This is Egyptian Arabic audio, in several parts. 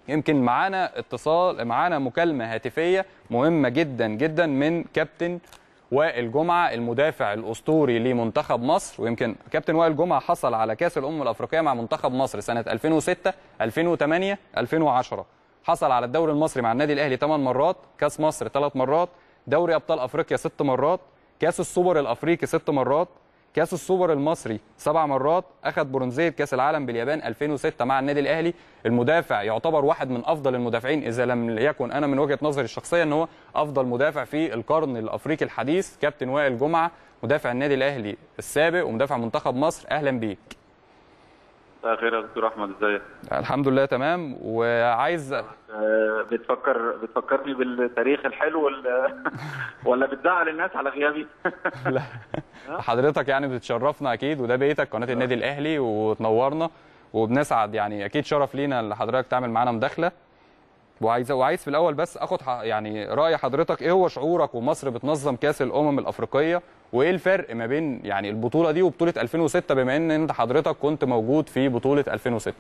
يمكن معانا اتصال معانا مكالمه هاتفيه مهمه جدا جدا من كابتن وائل جمعه المدافع الاسطوري لمنتخب مصر ويمكن كابتن وائل جمعه حصل على كاس الامم الافريقيه مع منتخب مصر سنه 2006 2008 2010 حصل على الدوري المصري مع النادي الاهلي 8 مرات كاس مصر 3 مرات دوري ابطال افريقيا 6 مرات كاس السوبر الافريقي 6 مرات كاس السوبر المصري سبع مرات اخذ برونزيه كاس العالم باليابان 2006 مع النادي الاهلي المدافع يعتبر واحد من افضل المدافعين اذا لم يكن انا من وجهه نظري الشخصيه ان هو افضل مدافع في القرن الافريقي الحديث كابتن وائل جمعه مدافع النادي الاهلي السابق ومدافع منتخب مصر اهلا بيك مساء الخير يا دكتور احمد ازيك الحمد لله تمام وعايز أه بتفكر بتفكرني بالتاريخ الحلو ولا ولا بتزعل الناس على غيابي لا حضرتك يعني بتشرفنا اكيد وده بيتك قناه النادي الاهلي وتنورنا وبنسعد يعني اكيد شرف لينا ان حضرتك تعمل معانا مداخله وعايز وعايز في الاول بس اخد يعني راي حضرتك ايه هو شعورك ومصر بتنظم كاس الامم الافريقيه وايه الفرق ما بين يعني البطوله دي وبطوله 2006 بما ان انت حضرتك كنت موجود في بطوله 2006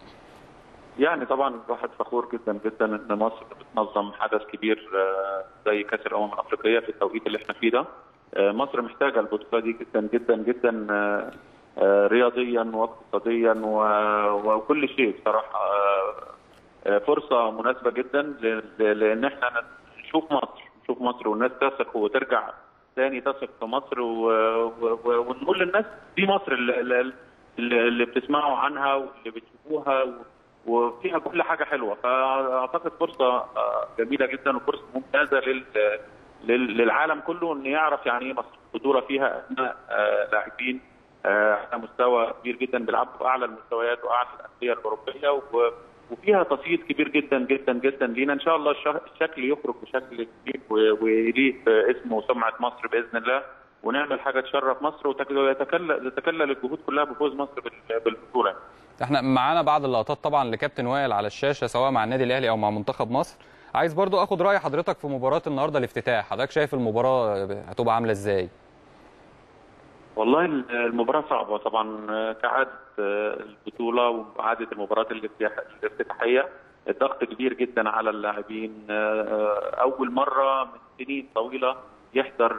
يعني طبعا الواحد فخور جدا جدا ان مصر بتنظم حدث كبير زي كاس الامم الافريقيه في التوقيت اللي احنا فيه ده مصر محتاجه البطوله دي جدا جدا جدا رياضيا واقتصاديا وكل شيء بصراحه فرصه مناسبه جدا لان احنا نشوف مصر نشوف مصر والناس تثق وترجع تاني تثق في مصر ونقول للناس دي مصر اللي, اللي بتسمعوا عنها واللي بتشوفوها وفيها كل حاجه حلوه فاعتقد فرصه جميله جدا وفرصه ممتازه لل للعالم كله ان يعرف يعني ايه مصر بطوله فيها اسماء لاعبين على مستوى كبير جدا بيلعبوا في اعلى المستويات واعلى الانديه الاوروبيه وفيها تصيد كبير جدا جدا جدا لينا ان شاء الله الشكل يخرج بشكل كبير ويليق اسمه وسمعه مصر باذن الله ونعمل حاجه تشرف مصر وتتكلل تتكلل الجهود كلها بفوز مصر بالبطوله. احنا معانا بعض اللقطات طبعا لكابتن وائل على الشاشه سواء مع النادي الاهلي او مع منتخب مصر. عايز برضو اخد راي حضرتك في مباراه النهارده الافتتاح، حضرتك شايف المباراه هتبقى عامله ازاي؟ والله المباراه صعبه طبعا كعاده البطوله وعاده المباريات الافتتاحيه الضغط كبير جدا على اللاعبين اول مره من سنين طويله يحضر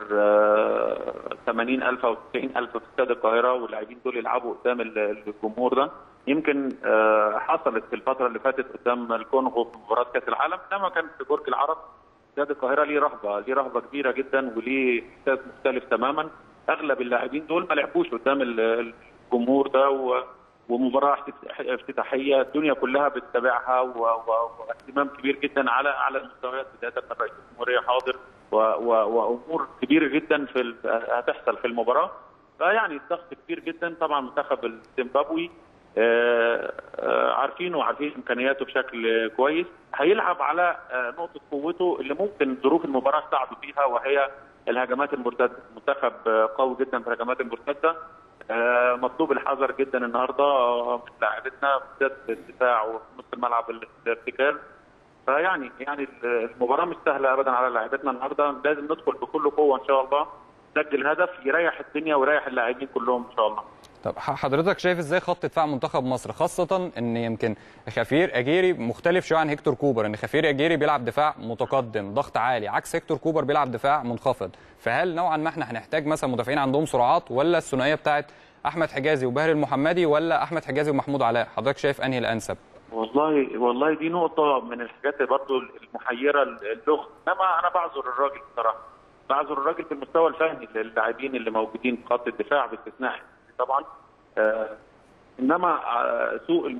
80000 او 90000 في استاد القاهره واللاعبين دول يلعبوا قدام الجمهور ده يمكن حصلت في الفتره اللي فاتت قدام الكونغو في مباراه كاس العالم انما كان في برج العرب استاد القاهره ليه رهبه ليه رهبه كبيره جدا وليه احساس مختلف تماما اغلب اللاعبين دول ما لعبوش قدام الجمهور ده و... ومباراه افتتاحيه الدنيا كلها بتتابعها واهتمام كبير جدا على على المستويات بدايه من رئيس الجمهوريه حاضر و... و... وامور كبيره جدا في ال... هتحصل في المباراه فيعني الضغط كبير جدا طبعا منتخب الزيمبابوي آه آه عارفينه وعارفين امكانياته بشكل كويس هيلعب على آه نقطه قوته اللي ممكن ظروف المباراه تساعده فيها وهي الهجمات المرتده منتخب قوي جدا في الهجمات المرتده مطلوب الحذر جدا النهارده من لاعبتنا بالذات الدفاع ونص الملعب الارتكاز فيعني يعني المباراه مش سهله ابدا على لاعبتنا النهارده لازم ندخل بكل قوه ان شاء الله نسجل هدف يريح الدنيا ويريح اللاعبين كلهم ان شاء الله طب حضرتك شايف ازاي خط دفاع منتخب مصر خاصه ان يمكن خفير اجيري مختلف شويه عن هيكتور كوبر ان خفير اجيري بيلعب دفاع متقدم ضغط عالي عكس هيكتور كوبر بيلعب دفاع منخفض فهل نوعا ما احنا هنحتاج مثلا مدافعين عندهم سرعات ولا الثنائيه بتاعت احمد حجازي وباهر المحمدي ولا احمد حجازي ومحمود علاء حضرتك شايف انهي الانسب والله والله دي نقطه من الحاجات برضو المحيره اللغه انما انا بعذر الراجل بصراحه بعذر الراجل في المستوى الفني للاعبين اللي موجودين في خط الدفاع باستثناء طبعا آه انما آه سوء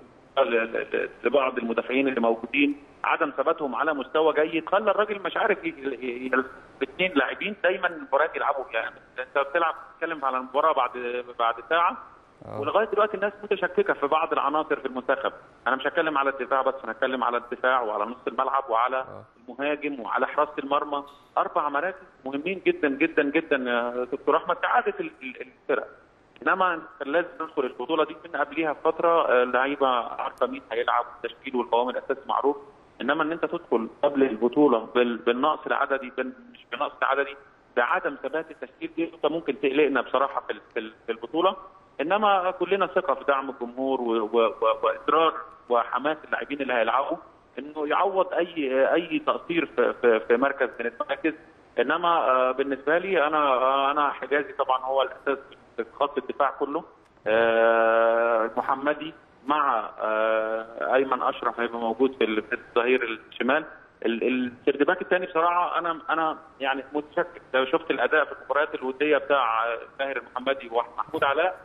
لبعض المدافعين اللي موجودين عدم ثباتهم على مستوى جيد خلى الراجل مش عارف اثنين لاعبين دايما المباريات يلعبوا يعني انت بتلعب تتكلم على المباراه بعد بعد ساعه أوه. ولغايه دلوقتي الناس متشككه في بعض العناصر في المنتخب انا مش هتكلم على الدفاع بس انا هتكلم على الدفاع وعلى نص الملعب وعلى أوه. المهاجم وعلى حراسه المرمى اربع مراكز مهمين جدا جدا جدا يا دكتور احمد كعاده الفرق انما كان لازم ندخل البطوله دي من قبليها بفتره اللعيبه عارفه مين هيلعب التشكيل والقوام الاساسي معروف انما ان انت تدخل قبل البطوله بالنقص العددي مش بالنقص العددي بعدم ثبات التشكيل دي نقطه ممكن تقلقنا بصراحه في في البطوله انما كلنا ثقه في دعم الجمهور واصرار وحماس اللاعبين اللي هيلعبوا انه يعوض اي اي تقصير في في, في مركز من المراكز انما بالنسبه لي انا انا حجازي طبعا هو الاساس في خط الدفاع كله محمدي مع ايمن اشرف هيبقى موجود في الظهير الشمال السردباك الثاني بصراحه انا انا يعني متشكك لو شفت الاداء في المباريات الوديه بتاع ماهر المحمدي ومحمود علاء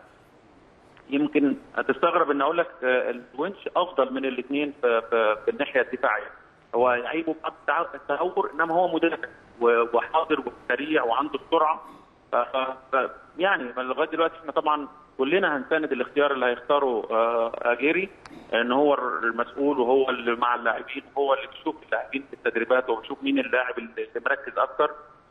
يمكن هتستغرب ان اقول لك الونش افضل من الاثنين في, في, في الناحيه الدفاعيه هو عيبه بعض التهور انما هو مدافع وحاضر وسريع وعنده السرعه ف يعني لغايه دلوقتي احنا طبعا كلنا هنساند الاختيار اللي هيختاره اجيري ان هو المسؤول وهو اللي مع اللاعبين وهو اللي بيشوف اللاعبين في التدريبات وبيشوف مين اللاعب اللي مركز اكتر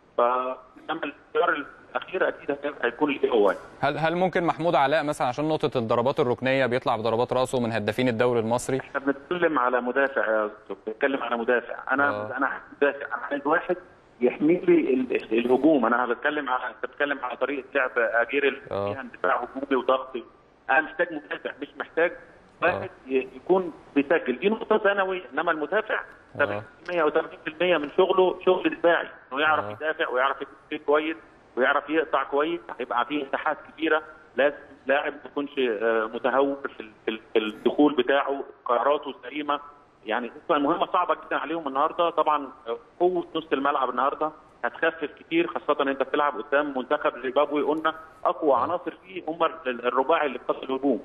فانما الاختيار الاخير اكيد هيكون ليه هو هل هل ممكن محمود علاء مثلا عشان نقطه الضربات الركنيه بيطلع بضربات راسه من هدافين الدوري المصري احنا بنتكلم على مدافع يا دكتور بنتكلم على مدافع انا آه. انا مدافع انا عايز واحد يحمي لي الهجوم انا بتكلم على انت بتتكلم على طريقه لعب اجير فيها اندفاع هجومي وضغط انا محتاج مدافع مش محتاج واحد يكون بيسجل دي نقطه ثانويه انما المدافع 70% او 80% من شغله شغل دفاعي انه يعرف أوه. يدافع ويعرف يكون كويس ويعرف يقطع كويس هيبقى فيه مساحات كبيره لازم لاعب ما يكونش متهور في الدخول بتاعه قراراته سليمه يعني المهمه صعبه جدا عليهم النهارده طبعا قوه نص الملعب النهارده هتخفف كتير خاصه انت بتلعب قدام منتخب زيمبابوي قلنا اقوى عناصر فيه هم الرباعي اللي في خط الهجوم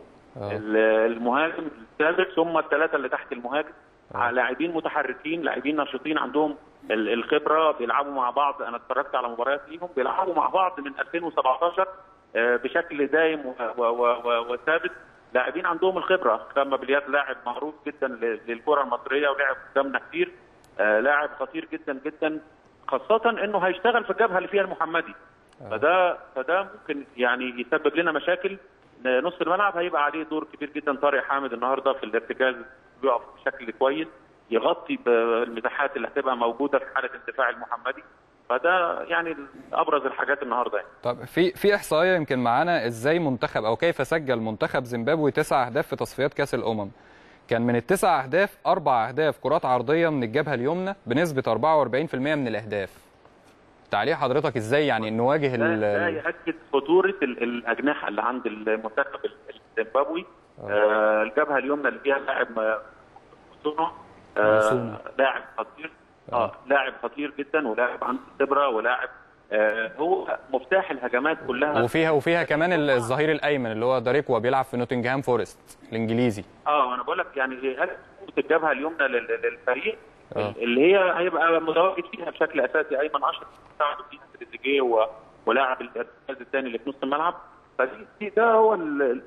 المهاجم السادس هم الثلاثه اللي تحت المهاجم لاعبين متحركين لاعبين نشيطين عندهم الخبره بيلعبوا مع بعض انا اتفرجت على مباريات ليهم بيلعبوا مع بعض من 2017 بشكل دايم وثابت لاعبين عندهم الخبره كما بليات لاعب معروف جدا للكره المصريه ولعب قدامنا كتير لاعب خطير جدا جدا خاصه انه هيشتغل في الجبهه اللي فيها المحمدي فده فده ممكن يعني يسبب لنا مشاكل نص الملعب هيبقى عليه دور كبير جدا طارق حامد النهارده في الارتكاز بيقف بشكل كويس يغطي بالمساحات اللي هتبقى موجوده في حاله الدفاع المحمدي فده يعني ابرز الحاجات النهارده يعني. طب في في احصائيه يمكن معانا ازاي منتخب او كيف سجل منتخب زيمبابوي تسع اهداف في تصفيات كاس الامم كان من التسع اهداف اربع اهداف كرات عرضيه من الجبهه اليمنى بنسبه 44% من الاهداف تعليق حضرتك ازاي يعني نواجه ال ده ياكد خطوره الاجنحه اللي عند المنتخب الزيمبابوي آه الجبهه اليمنى اللي فيها لاعب صنع آه لاعب خطير اه لاعب خطير جدا ولاعب عنده خبره ولاعب آه هو مفتاح الهجمات كلها وفيها وفيها كمان الظهير الايمن اللي هو داريكوا بيلعب في نوتنجهام فورست الانجليزي اه انا بقول لك يعني الجبهه اليمنى للفريق آه. اللي هي هيبقى متواجد فيها بشكل اساسي ايمن اشرف مساعده فيها تريزيجيه ولاعب الارتكاز الثاني اللي في نص الملعب فدي ده هو ال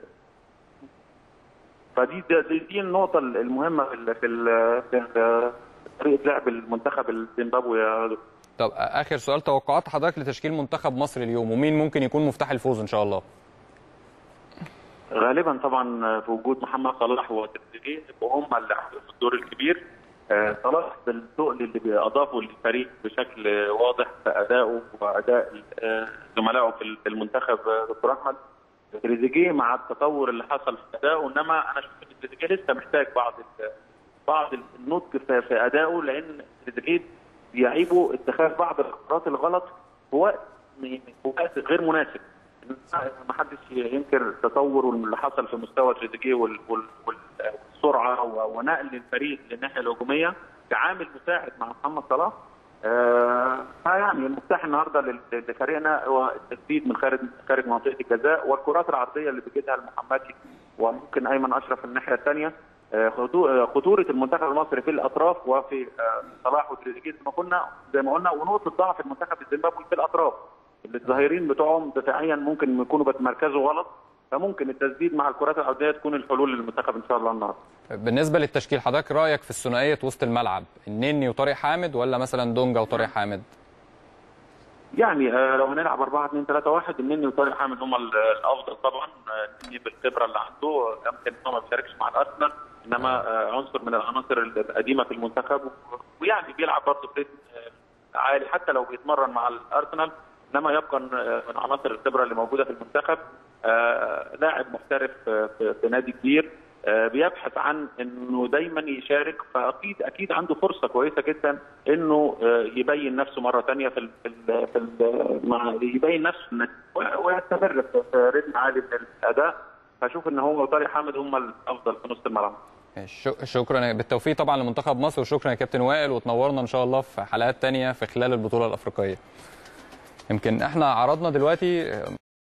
فدي دي, دي النقطة المهمة في في طريقة لعب المنتخب الزيمبابوي يا دكتور. طب آخر سؤال توقعات حضرتك لتشكيل منتخب مصر اليوم ومين ممكن يكون مفتاح الفوز إن شاء الله؟ غالبا طبعا في وجود محمد صلاح وتريزيجيه وهم اللي في الدور الكبير صلاح بالتقل اللي اضافه للفريق بشكل واضح في ادائه واداء زملائه في المنتخب دكتور احمد تريزيجيه مع التطور اللي حصل في ادائه انما انا شفت ان تريزيجيه لسه محتاج بعض بعض النضج في, في ادائه لان تريزيجيه بيعيبه اتخاذ بعض القرارات الغلط في وقت وقت غير مناسب ما حدش ينكر التطور اللي حصل في مستوى تريزيجيه والسرعه ونقل الفريق للناحيه الهجوميه كعامل مساعد مع محمد صلاح آه يعني المفتاح النهارده لفريقنا هو التسديد من خارج خارج منطقه الجزاء والكرات العرضيه اللي بيجيدها المحمدي وممكن ايمن اشرف الناحيه الثانيه آه خطوره المنتخب المصري في الاطراف وفي آه صلاح وتريزيجيه زي ما قلنا زي ما قلنا ونقطه ضعف المنتخب الزيمبابوي في الاطراف الظاهرين بتوعهم دفاعيا ممكن يكونوا بتمركزوا غلط فممكن التسديد مع الكرات العرضيه تكون الحلول للمنتخب ان شاء الله النهارده. بالنسبه للتشكيل حضرتك رايك في الثنائيه وسط الملعب النني وطارق حامد ولا مثلا دونجا وطارق حامد؟ يعني آه لو هنلعب 4 2 3 1 النني وطارق حامد هم الافضل طبعا النني بالخبره اللي عنده يمكن هو ما بيشاركش مع الارسنال انما آه عنصر من العناصر القديمه في المنتخب ويعني بيلعب برضه في عالي حتى لو بيتمرن مع الارسنال انما يبقى من عناصر الخبره اللي موجوده في المنتخب آه لاعب محترف في, في نادي كبير آه، بيبحث عن انه دايما يشارك فاكيد اكيد عنده فرصه كويسه جدا انه آه، يبين نفسه مره ثانيه في ال في ال في ال مع يبين نفسه إنك- ويستمر في في رتم عالي من الاداء فاشوف ان هو وطارق حامد هم الافضل في نص الملعب ش- شكرا بالتوفيق طبعا لمنتخب مصر وشكرا يا كابتن وائل وتنورنا ان شاء الله في حلقات تانية في خلال البطوله الافريقيه يمكن احنا عرضنا دلوقتي